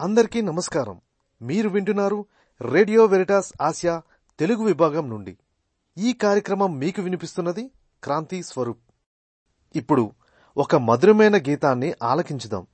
అందరికీ నమస్కారం మీరు వింటున్నారు రేడియో వెరిటాస్ ఆసియా తెలుగు విభాగం నుండి ఈ కార్యక్రమం మీకు వినిపిస్తున్నది క్రాంతి స్వరూప్ ఇప్పుడు ఒక మధురమైన గీతాన్ని ఆలకించుదాం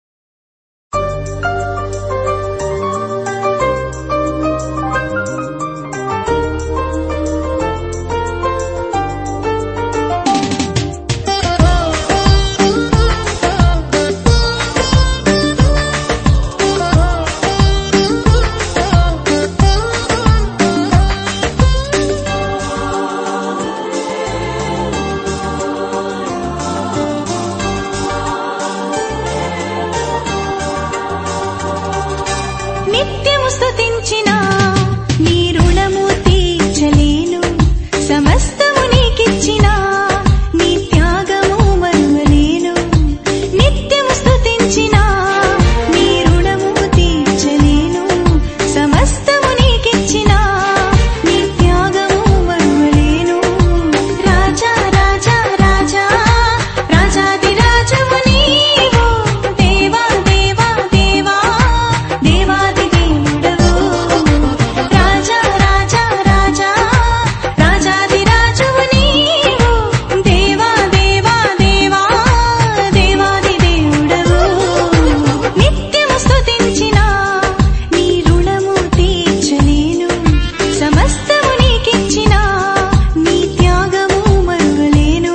నిత్యము స్తుతించిన నీ రుణము తీర్చలేను సమస్తము నీకిచ్చిన నీ త్యాగము మరువలేను నిత్యము స్తుతించిన నీ రుణము తీర్చలేను సమస్తము నీకిచ్చిన నీ త్యాగము మరువలేను రాజా రాజా రాజా రాజాది రాజము నీవు దేవా దేవా దేవా దేవాది దేవుడవు రాజా రాజా రాజా రాజాది రాజువు నీవు దేవా దేవా దేవా దేవాది దేవుడవు నిత్యము స్తుతించిన నీ రుణము తీర్చలేను సమస్తము నీకిచ్చిన నీ త్యాగము మరువలేను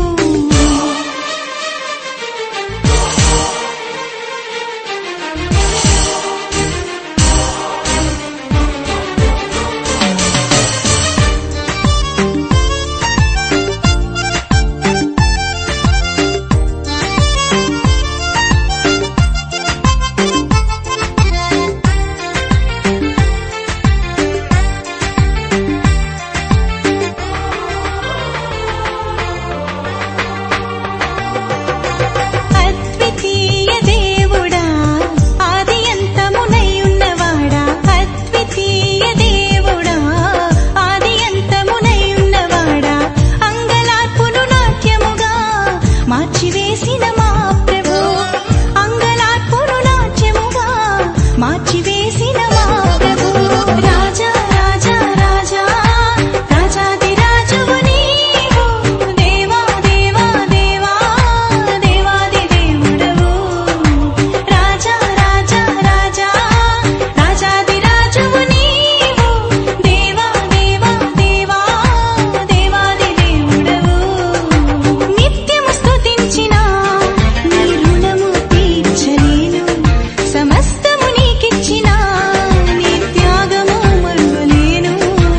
అద్వితీయ దేవుడా ఆది అంతమునై ఉన్నవాడా అద్వితీయ దేవుడా ఆది అంతమునై ఉన్నవాడా అంగలార్పును నాట్యముగా మార్చివేసిన మా ప్రభు అంగలార్పును నాట్యముగా మార్చివేసిన మా ప్రభు రాజా రాజా రాజా రాజాది రాజువు నీవు దేవా దేవా దేవా దేవాది దేవుడవు రాజా రాజా రాజా రాజాది రాజువు నీవు దేవా దేవా దేవా దేవాది దేవుడవు నిత్యము స్తుతించిన నీ రుణము తీర్చలేను సమస్తము నీకిచ్చిన నీ త్యాగము మరువలేను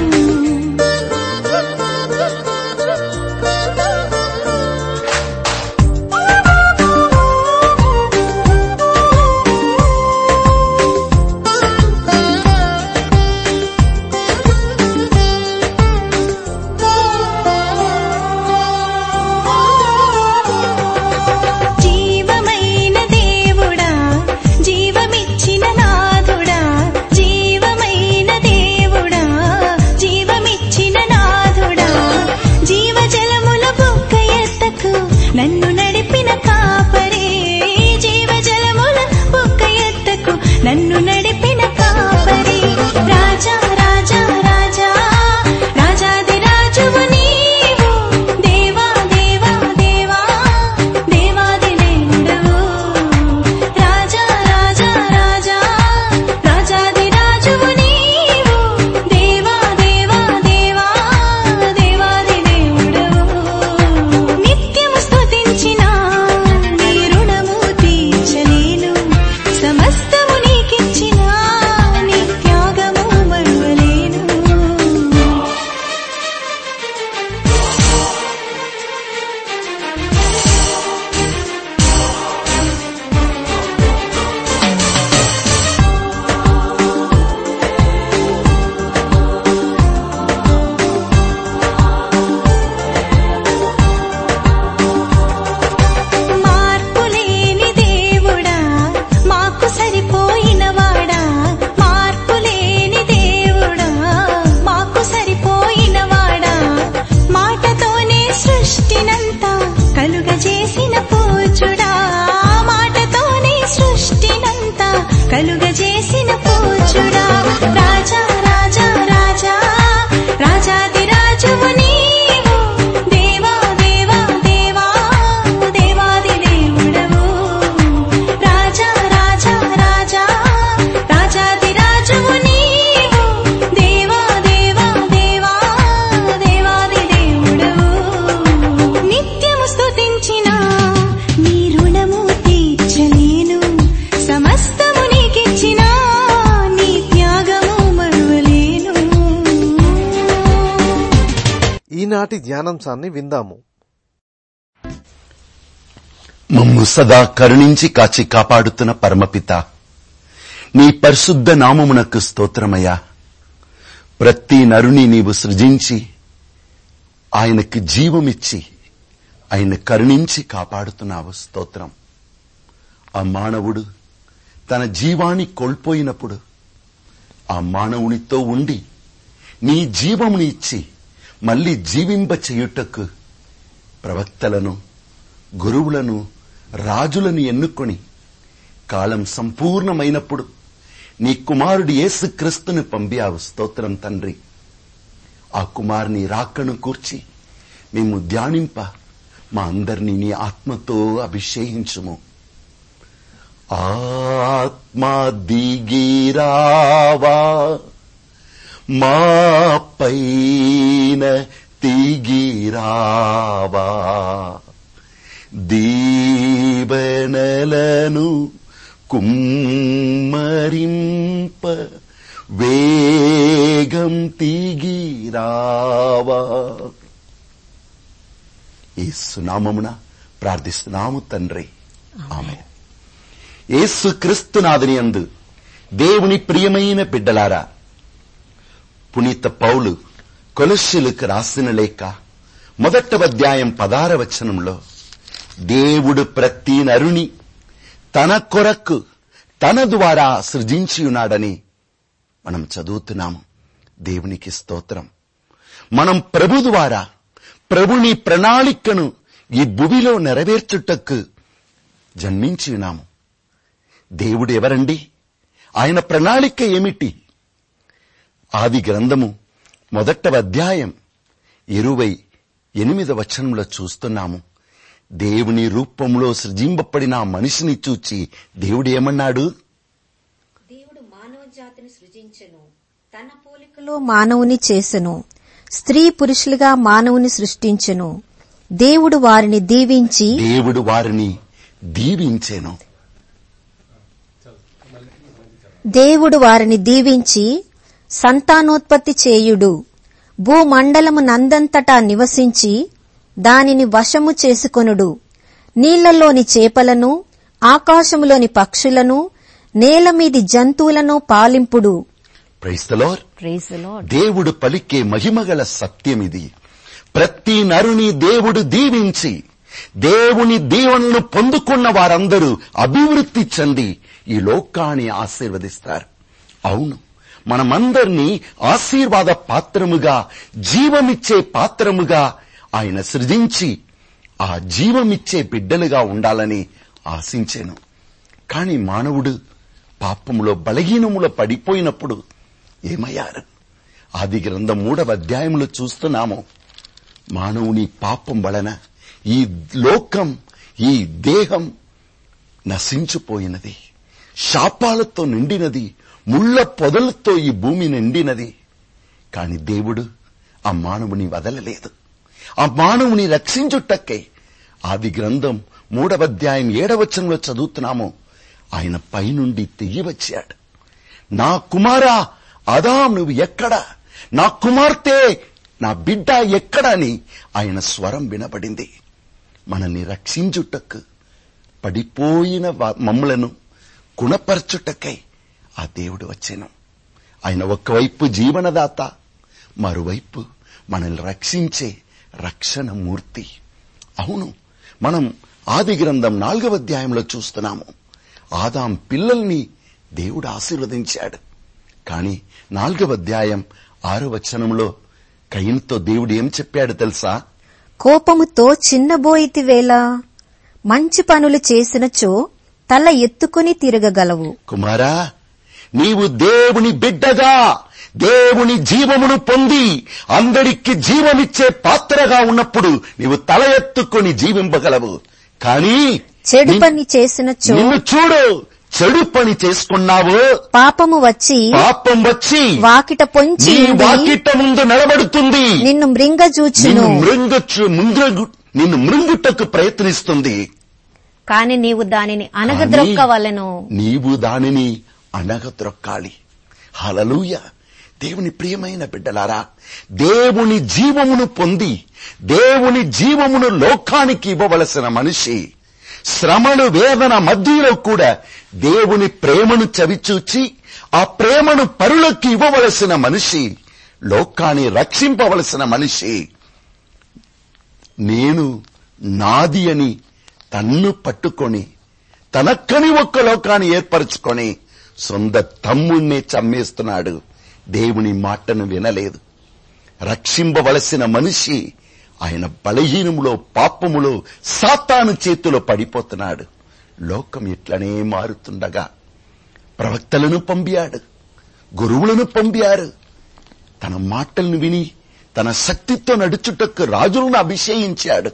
జీవమైన దేవుడా జీవమిచ్చిన నాథుడా జీవమైన దేవుడా జీవమిచ్చిన నాథుడా జీవజలముల బుక్క ఎత్తకు నన్ను నడిపిన కాపరే జీవజలముల బుక్క ఎత్తకు నన్ను నడిపిన కాపరే రాజా రాజా రాజా రాజాది రాజువు నీవు దేవా దేవా దేవా దేవాది దేవుడవు రాజా రాజా రాజా రాజాది రాజువు నీవు దేవా దేవా దేవా దేవాది దేవుడవు నిత్యము స్తుతించిన నీ రుణము తీర్చలేను సమస్తము నీకిచ్చిన కలుగజేసిన పూజ్యుడా రాజా రాజా రాజా రాజాది రాజువు నీవు దేవా దేవా దేవా దేవాది దేవుడవు రాజా రాజా రాజా రాజాది రాజువు నీవు దేవా దేవా దేవా దేవాది దేవుడవు నిత్యము స్తుతించిన నీ రుణము తీర్చలేను సమస్తము నీకిచ్చిన నీ త్యాగము మరువలేను ఈనాటి ధ్యానాంశాన్ని విందాము మమ్ము సదా కరుణించి కాచి కాపాడుతున్న పరమపిత నీ పరిశుద్ధ నామమునకు స్తోత్రమయ్యా ప్రతి నరుని నీవు సృజించి ఆయనకు జీవమిచ్చి ఆయన కరుణించి కాపాడుతున్నావు స్తోత్రం ఆ మానవుడు తన జీవాన్ని కోల్పోయినప్పుడు ఆ మానవునితో ఉండి నీ జీవముని ఇచ్చి మళ్ళీ జీవింప చేయుటకు ప్రవక్తలను గురువులను రాజులను ఎన్నుకొని కాలం సంపూర్ణమైనప్పుడు నీ కుమారుడు యేసుక్రీస్తుని పంపావు స్తోత్రం తండ్రి ఆ కుమారుని రాకను కూర్చి మేము ధ్యానింప మా అందరినీ నీ ఆత్మతో అభిషేకించుము ఆత్మ దిగిరావా మా పైన తిగిరావా దీవెనలను కుమ్మరింప వేగం తిగిరావా యేసునామమున ప్రార్థిస్తున్నాము తండ్రి ఆమె యేసు క్రీస్తునాథుని అందు దేవుని ప్రియమైన బిడ్డలారా పునీత పౌలు కొలస్యులకు రాసిన లేఖ మొదట అధ్యాయం పదార వచనంలో దేవుడు ప్రతి నరుని తన కొరకు తన ద్వారా సృజించి ఉన్నాడని మనం చదువుతున్నాము దేవునికి స్తోత్రం మనం ప్రభు ద్వారా ప్రభుని ప్రణాళికను ఈ భూమిలో నెరవేర్చుటకు జన్మించి ఉన్నాము దేవుడు ఎవరండి ఆయన ప్రణాళిక ఏమిటి ఆది గ్రంథము మొదట అధ్యాయం ఇరవై ఎనిమిది వచనంలో చూస్తున్నాము దేవుని రూపంలో సృజింపబడిన ఆ మనిషిని చూచి దేవుడు ఏమన్నాడు దేవుడు మానవ జాతిని సృజించెను తన పోలికలో మానవుని చేసెను స్త్రీ పురుషులుగా మానవుని సృష్టించెను దేవుడు వారిని దీవించి దేవుడు వారిని దీవించెను దేవుడు వారిని దీవించి సంతానోత్పత్తి చేయుడు భూమండలము నందంతటా నివసించి దానిని వశము చేసుకొనుడు నీళ్లలోని చేపలను ఆకాశములోని పక్షులను నేలమీది జంతువులను పాలింపుడు ప్రైస్తలోర్ Praise the Lord. దేవుడు పలికే మహిమగల సత్యమిది ప్రతి నరుని దేవుడు దీవించి దేవుని దీవెనలు పొందుకున్న వారందరూ అభివృద్ధి చెంది ఈ లోకాన్ని ఆశీర్వదిస్తారు అవును మనమందరినీ ఆశీర్వాద పాత్రముగా జీవమిచ్చే పాత్రముగా ఆయన సృజించి ఆ జీవమిచ్చే బిడ్డలుగా ఉండాలని ఆశించాను కాని మానవుడు పాపములో బలహీనములో పడిపోయినప్పుడు ఏమయ్యారు ఆది గ్రంథం మూడవ అధ్యాయంలో చూస్తున్నాము మానవుని పాపం వలన ఈ లోకం ఈ దేహం నశించిపోయినది శాపాలతో నిండినది ముళ్ళ పొదలతో ఈ భూమి నిండినది కాని దేవుడు ఆ మానవుని వదలలేదు ఆ మానవుని రక్షించుటక్కై ఆది గ్రంథం మూడవ అధ్యాయం ఏడవచనంలో చదువుతున్నాము ఆయన పైనుండి తెగి వచ్చాడు నా కుమారా అదాం నువ్వు ఎక్కడా నా కుమార్తె నా బిడ్డ ఎక్కడా అని ఆయన స్వరం వినబడింది మనల్ని రక్షించుటకు పడిపోయిన వా- మమ్ములను గుణపరచుటకై ఆ దేవుడు వచ్చాను ఆయన ఒకవైపు జీవనదాత మరోవైపు మనల్ని రక్షించే రక్షణ మూర్తి అవును మనం ఆది గ్రంథం నాలుగవ అధ్యాయంలో చూస్తున్నాము ఆదాం పిల్లల్ని దేవుడు ఆశీర్వదించాడు కాని నాలుగవ అధ్యాయం ఆరో వచనంలో కయ్యంతో దేవుడు ఏం చెప్పాడు తెలుసా కోపముతో చిన్నబోయితివేళ మంచి పనులు చేసినచో తల ఎత్తుకుని తిరగగలవు కుమారా నీవు దేవుని బిడ్డగా దేవుని జీవమును పొంది అందరికి జీవమిచ్చే పాత్రగా ఉన్నప్పుడు నీవు తల ఎత్తుకొని జీవింపగలవు కానీ చెడు ని- పని చేసినచో నిన్ను చూడు చెడు పని చేసుకున్నావు పాపము వచ్చి పాపం వచ్చి వాకిట పొంచి నీ ఉండి వాకిట ముందు నిలబడుతుంది నిన్ను మృంగజూచును నిన్ను మృంగచ్చు ముంద్రగు నిన్ను మృంగుటకు ప్రయత్నిస్తుంది కాని నీవు దానిని అనగద్రొక్కవలెను నీవు దానిని అనగద్రొక్కాలి హలలుయ దేవుని ప్రియమైన బిడ్డలారా దేవుని జీవమును పొంది దేవుని జీవమును లోకానికి ఇవ్వవలసిన మనిషి శ్రమలు వేదన మధ్యలో కూడా దేవుని ప్రేమను చవిచూచి ఆ ప్రేమను పరులకు ఇవ్వవలసిన మనిషి లోకాన్ని రక్షింపవలసిన మనిషి నేను నాది అని తన్ను పట్టుకొని తనక్కని ఒక్క లోకాన్ని ఏర్పరచుకొని సొంత తమ్ముణ్ణి చమ్మేస్తున్నాడు దేవుని మాటను వినలేదు రక్షింపవలసిన మనిషి ఆయన బలహీనములో పాపములో సాతాను చేతిలో పడిపోతున్నాడు లోకం ఇట్లనే మారుతుండగా ప్రవక్తలను పంపాడు గురువులను పంపారు తన మాటలను విని తన శక్తితో నడుచుటకు రాజులను అభిషేకించాడు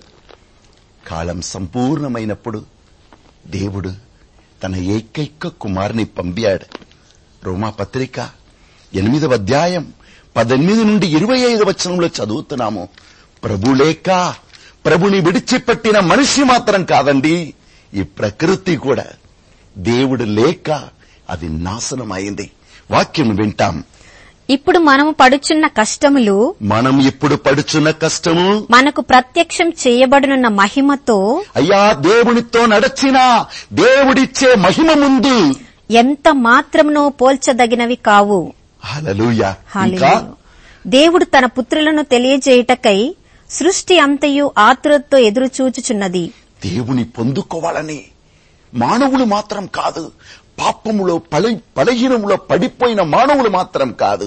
కాలం సంపూర్ణమైనప్పుడు దేవుడు తన ఏకైక కుమారుని పంపాడు రోమా పత్రిక ఎనిమిదవ అధ్యాయం పద్దెనిమిది నుండి ఇరవై ఐదు వచనంలో చదువుతున్నాము ప్రభు లేక ప్రభుని విడిచిపెట్టిన మనిషి మాత్రం కాదండి ఈ ప్రకృతి కూడా దేవుడు లేక అది నాశనమైంది వాక్యం వింటాం ఇప్పుడు మనము పడుచున్న కష్టములు మనం ఇప్పుడు పడుచున్న కష్టము మనకు ప్రత్యక్షం చేయబడునున్న మహిమతో అయ్యా దేవునితో నడచిన దేవుడిచ్చే మహిమ ముందు ఎంత మాత్రమునో పోల్చదగినవి కావు హలలుయ ఇంకా హల్లెలూయా. దేవుడు తన పుత్రులను తెలియజేయుటకై సృష్టి అంతయు ఆతురతో ఎదురు చూచుచున్నది దేవుని పొందుకోవాలని మానవులు మాత్రం కాదు పాపములో పల బలహీనములో పడిపోయిన మానవులు మాత్రం కాదు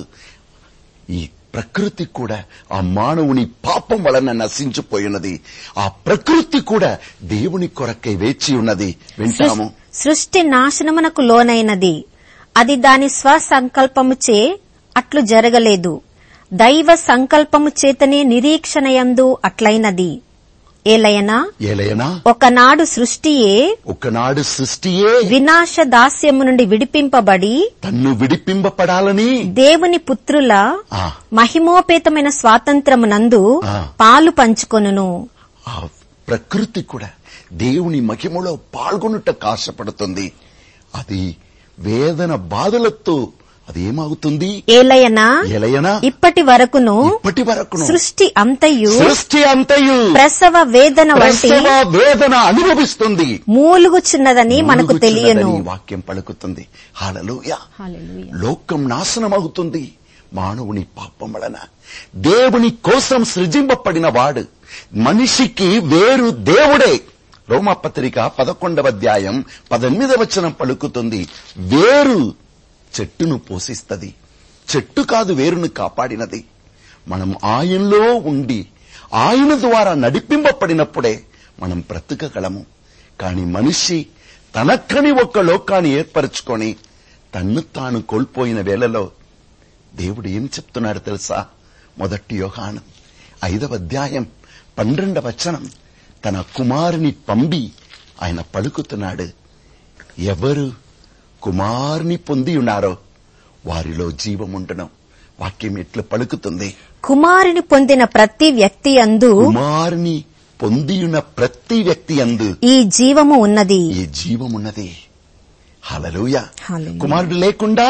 ఈ ప్రకృతి కూడా ఆ మానవుని పాపం వలన నశించిపోయినది ఆ ప్రకృతి కూడా దేవుని కొరకై వేచి ఉన్నది వింటాము సృష్టి నాశనమునకు లోనైనది అది దాని స్వసంకల్పముచే అట్లు జరగలేదు దైవ సంకల్పము చేతనే నిరీక్షణయందు అట్లైనది ఏలయనా ఏలైనా ఒకనాడు సృష్టియే ఒకనాడు సృష్టియే వినాశ దాస్యము నుండి విడిపింపబడి తన్ను విడిపింపబడాలని దేవుని పుత్రుల ఆ మహిమోపేతమైన స్వాతంత్రమునందు ఆ. పాలు పంచుకొనును ఆ ప్రకృతి కూడా దేవుని మహిమలో పాల్గొనుటకు ఆశపడుతుంది అది వేదన బాధలతో అది ఏమవుతుంది ఏలయనా ఎలయనా ఇప్పటి వరకును ఇప్పటి వరకు సృష్టి అంతయు సృష్టి అంతయు ప్రసవ వేదన వంటి ప్రసవ వేదన అనుభవిస్తుంది మూలుగుచున్నదని మనకు మూలుగుచున్నదని తెలియను ఈ వాక్యం పలుకుతుంది హల్లెలూయా లోకం నాశనమవుతుంది మానవుని పాపం వలన దేవుని కోసం సృజింపబడిన వాడు మనిషికి వేరు దేవుడే రోమపత్రిక పదకొండవ అధ్యాయం పదెనిమిదవ వచనం పలుకుతుంది వేరు చెట్టును పోషిస్తది చెట్టు కాదు వేరును కాపాడినది మనం ఆయనలో ఉండి ఆయన ద్వారా నడిపింపబడినప్పుడే మనం బ్రతకగలము కాని మనిషి తనక్కని ఒక్క లోకాన్ని ఏర్పరచుకొని తన్ను తాను కోల్పోయిన వేళలో దేవుడు ఏం చెప్తున్నాడు తెలుసా మొదటి యోహాను ఐదవ అధ్యాయం పన్నెండవ వచనం తన కుమారుని పంపి ఆయన పలుకుతున్నాడు ఎవరు కుమారుని పొంది ఉన్నారో వారిలో జీవముండను వాక్యం ఎట్లు పలుకుతుంది కుమారుని పొందిన ప్రతి వ్యక్తి అందు కుమారుని పొందియున్న ప్రతి వ్యక్తి అందు ఈ జీవము ఉన్నది ఈ జీవమున్నది హలలుయ హల్లెలూయా. కుమారుడు లేకుండా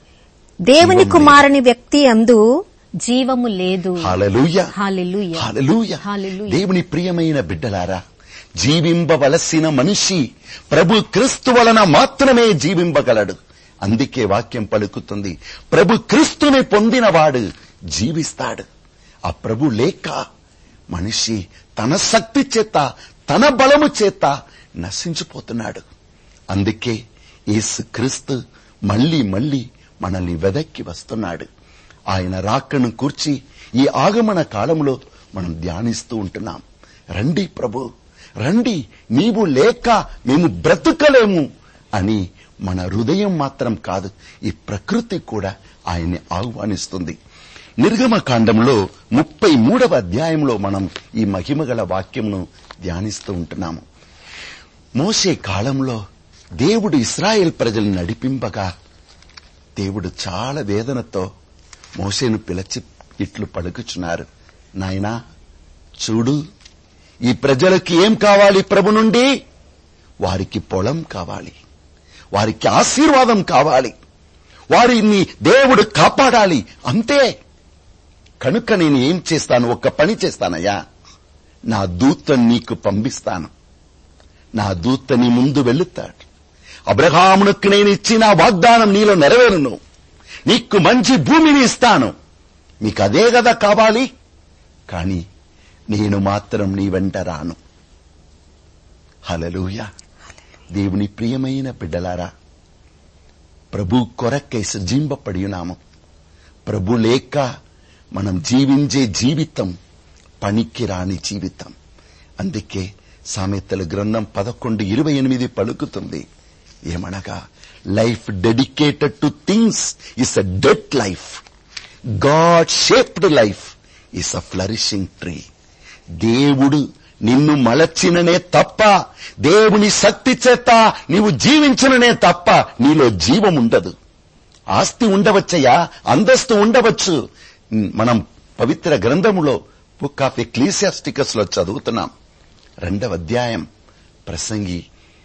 దేవుని జీవము కుమారుని వ్యక్తి అందు జీవము లేదు హలలుయ హల్లెలూయా. హల్లెలూయ హల్లెలూయా. దేవుని ప్రియమైన బిడ్డలారా జీవింపవలసిన మనిషి ప్రభు క్రీస్తు వలన మాత్రమే జీవింపగలడు అందుకే వాక్యం పలుకుతుంది ప్రభు క్రీస్తుని పొందినవాడు జీవిస్తాడు ఆ ప్రభు లేక మనిషి తన శక్తి చేత తన బలము చేత నశించిపోతున్నాడు అందుకే యేసు క్రీస్తు మళ్ళీ మళ్ళీ మనల్ని వెదక్కి వస్తున్నాడు ఆయన రాకను కూర్చి ఈ ఆగమన కాలంలో మనం ధ్యానిస్తూ ఉంటున్నాం రండి ప్రభు రండి నీవు లేక మేము బ్రతుకలేము అని మన హృదయం మాత్రం కాదు ఈ ప్రకృతి కూడా ఆయన్ని ఆహ్వానిస్తుంది నిర్గమకాండంలో ముప్పై మూడవ అధ్యాయంలో మనం ఈ మహిమగల వాక్యమును ధ్యానిస్తూ ఉంటున్నాము మోసే కాలంలో దేవుడు ఇస్రాయేల్ ప్రజల్ని నడిపింపగా దేవుడు చాలా వేదనతో మోసేను పిలిచి ఇట్లు పలుకుచున్నారు నాయనా చూడు ఈ ప్రజలకి ఏం కావాలి ప్రభు నుండి వారికి పొలం కావాలి వారికి ఆశీర్వాదం కావాలి వారిని దేవుడు కాపాడాలి అంతే కనుక నేను ఏం చేస్తాను ఒక్క పని చేస్తానయ్యా నా దూతను నీకు పంపిస్తాను నా దూత నీ ముందు వెళుతాడు అబ్రహామునకు నేను ఇచ్చిన వాగ్దానం నీలో నెరవేరును నీకు మంచి భూమిని ఇస్తాను మీకు అదే కదా కావాలి కాని నేను మాత్రం నీ వెంట రాను హలలుయ దేవుని ప్రియమైన బిడ్డలారా ప్రభు కొరకై సజీంపబడి ఉన్నాము ప్రభు లేక మనం జీవించే జీవితం పనికి రాని జీవితం అందుకే సామెతల గ్రంథం పదకొండు ఇరవై ఎనిమిది పలుకుతుంది ఏమనగా life dedicated to things is a dead life God shaped life is a flourishing tree దేవుడు నిన్ను మలచిననే తప్ప దేవుని శక్తి చేత నీవు జీవించననే తప్ప నీలో జీవం ఉండదు ఆస్తి ఉండవచ్చయ్యా అంతస్తు ఉండవచ్చు మనం పవిత్ర గ్రంథములో బుక్ ఆఫ్ ఎక్లీసియాస్టికస్ లో చదువుతున్నాం రెండవ అధ్యాయం ప్రసంగి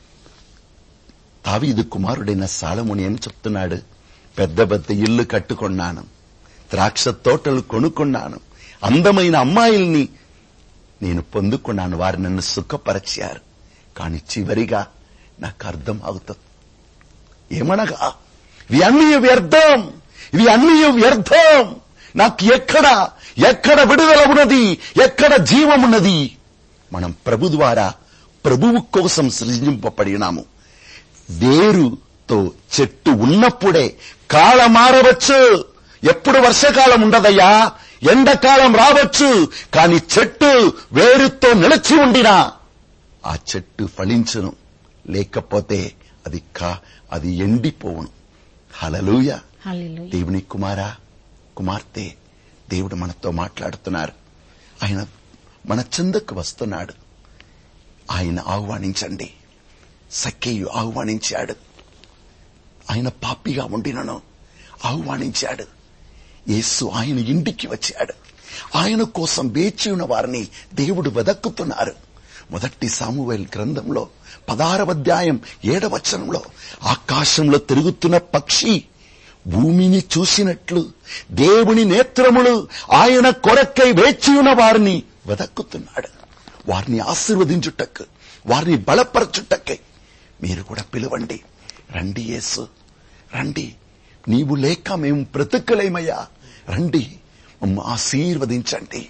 తావీదు కుమారుడైన సాలముని ఏం చెప్తున్నాడు పెద్ద పెద్ద ఇల్లు కట్టుకున్నాను ద్రాక్ష తోటలు కొనుక్కున్నాను అందమైన అమ్మాయిల్ని నేను పొందుకున్నాను వారు నన్ను సుఖపరిచారు కాని చివరిగా నాకు అర్థం అవుతుంది ఏమనగా ఇవి అన్నీ వ్యర్థం ఇవి అన్నీ వ్యర్థం నాకు ఎక్కడ ఎక్కడ విడుదల ఉన్నది ఎక్కడ జీవం ఉన్నది మనం ప్రభు ద్వారా ప్రభువు కోసం సృజింపబడినాము వేరుతో చెట్టు ఉన్నప్పుడే కాలం మారవచ్చు ఎప్పుడు వర్షకాలం ఉండదయ్యా ఎండకాలం రావచ్చు కాని చెట్టు వేరుతో నిలిచి ఉండినా ఆ చెట్టు ఫలించును లేకపోతే అది కా అది ఎండిపోవును హలలుయ హల్లెలూయా. దేవుని కుమారా కుమార్తె దేవుడు మనతో మాట్లాడుతున్నారు ఆయన మన చెందకు వస్తున్నాడు ఆయన ఆహ్వానించండి సఖ్యయు ఆహ్వానించాడు ఆయన పాపిగా ఉండినను ఆహ్వానించాడు యేసు ఆయన ఇంటికి వచ్చాడు ఆయన కోసం వేచి ఉన్న వారిని దేవుడు వెదక్కుతున్నారు మొదటి సామువేల్ గ్రంథంలో పదారవ అధ్యాయం ఏడవచనంలో ఆకాశంలో తిరుగుతున్న పక్షి భూమిని చూసినట్లు దేవుని నేత్రములు ఆయన కొరకై వేచి ఉన్న వారిని వెదక్కుతున్నాడు వారిని ఆశీర్వదించుటకు వారిని బలపరచుటకై మీరు కూడా పిలవండి రండి యేసు రండి నీవు లేక మేము బ్రతకలేమయ్యా రండి మమ్మ ఆశీర్వదించండి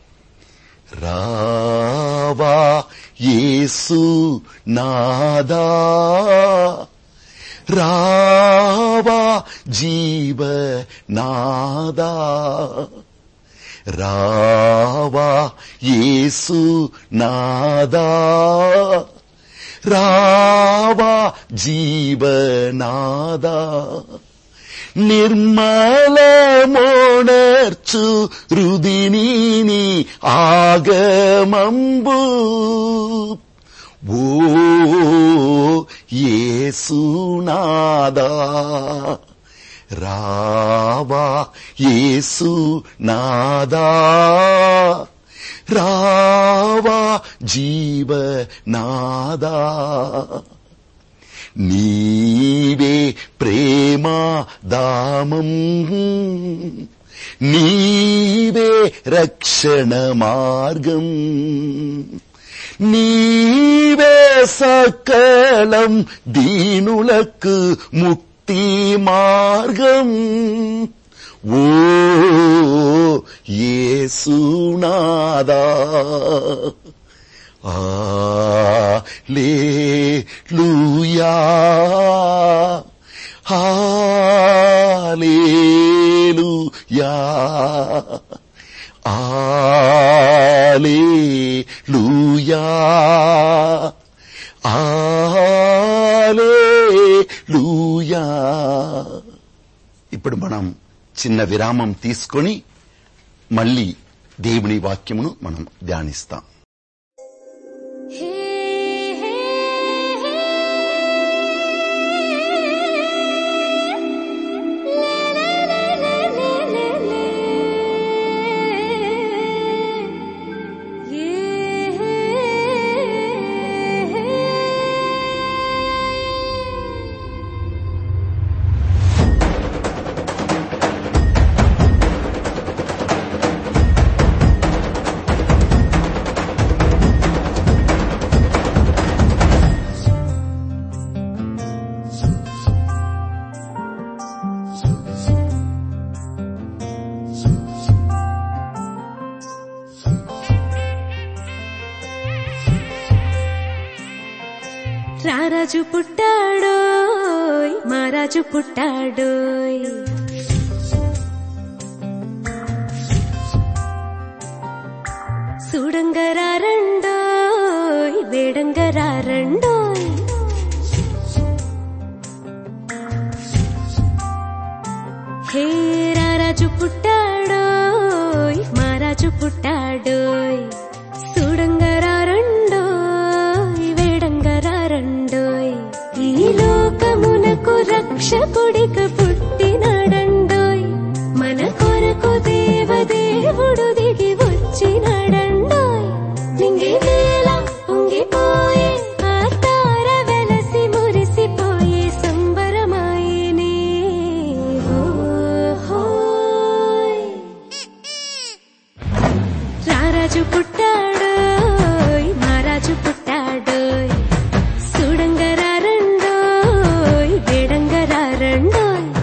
రావా యేసు నాదా రావా జీవ నాదా రావా యేసు నాదా రావా జీవనాదా నిర్మలమోనర్చు రుదిని ఆగమంబు ఓ యేసునాదా రావా యేసునాదా రావా జీవనాదా నీవే ప్రేమా దామం నీవే రక్షణ మార్గం నీవే సకలం దీనులకు ముక్తి మార్గం ఓ యేసునాదా హల్లెలూయా హల్లెలూయా హల్లెలూయా ఇప్పుడు మనం చిన్న విరామం తీసుకొని మళ్ళీ దేవుని వాక్యమును మనం ధ్యానిస్తాం హే హే రారాజు పుట్టాడోయ్ మహారాజు పుట్టాడోయ్ సుడంగరారండోయ్ వేడంగరారండోయ్ హే రారాజు పుట్టాడోయ్ మహారాజు పుట్టాడోయ్ సుడంగరారండోయ్ వేడంగరారండోయ్ ఈ లోకమునకు రక్షకుడిక పుట్టినాడండోయ్ మన కొరకు దేవదేవుడు దిగి వచ్చినాడండోయ్ నింగి నేల పొంగిపోయే ఆ తార వెలసి మురిసిపోయే సంబరమాయనే హోయ్ రారాజు పుట్టాడోయ్ మహారాజు పుట్టాడోయ్ సుడంగరారండోయ్ వేడంగరారండోయ్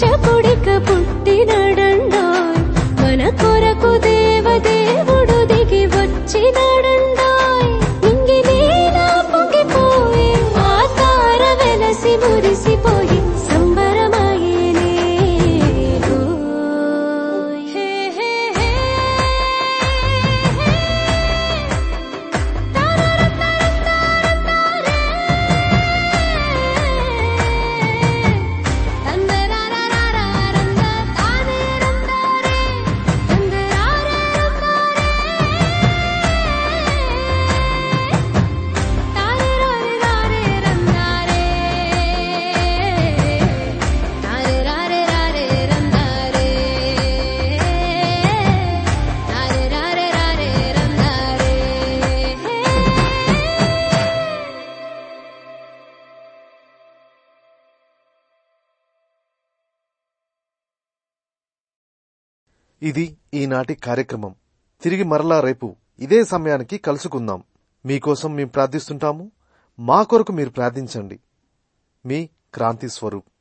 రక్షకుడిక పుట్టినడండోయ్ మన కొరకు దేవదేవుడు దిగి వచ్చినడండోయ్ నింగి నేల పొంగిపోయి ఆ తార వెలసి మురిసిపోయి సంబరమాయేనే హోయ్. హే హే హే ఇది ఈనాటి కార్యక్రమం తిరిగి మరలా రేపు ఇదే సమయానికి కలుసుకుందాం మీకోసం మేము ప్రార్థిస్తుంటాము మా కొరకు మీరు ప్రార్థించండి మీ క్రాంతి స్వరూప్